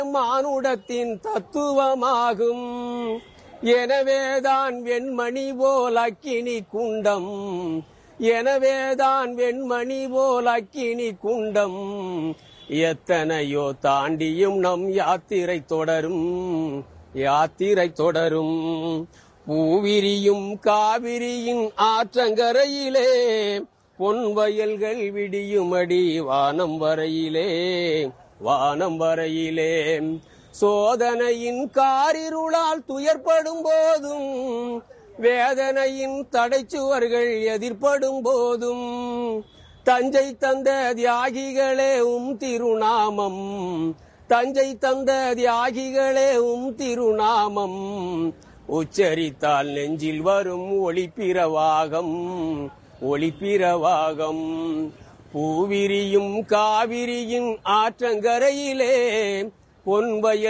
மானுடத்தின் தத்துவமாகும் எனவேதான் வெண்மணி போல் அக்கினி குண்டம் எனவேதான் வெண்மணி போல் அக்கினி குண்டம் எத்தனையோ தாண்டியும் நம் யாத்திரை தொடரும் யாத்திரை தொடரும் பூவிரியும் காவிரியின் ஆற்றங்கரையிலே பொன் வயல்கள் விடியுமடி வானம் வரையிலே வானம் வரையிலே சோதனையின் காரிருளால் துயர்படும் போதும் வேதனையின் தடைச்சுவர்கள் எதிர்ப்படும் போதும் தஞ்சை தந்த தியாகிகளே உம் திருநாமம் தஞ்சை தந்த தியாகிகளே உம் திருநாமம் உச்சரித்தால் நெஞ்சில் வரும் ஒளிப்பிரவாகம் ஒளிப்பிரவாகம் பூவிரியும் காவிரியின் ஆற்றங்கரையிலே பொன்வயல்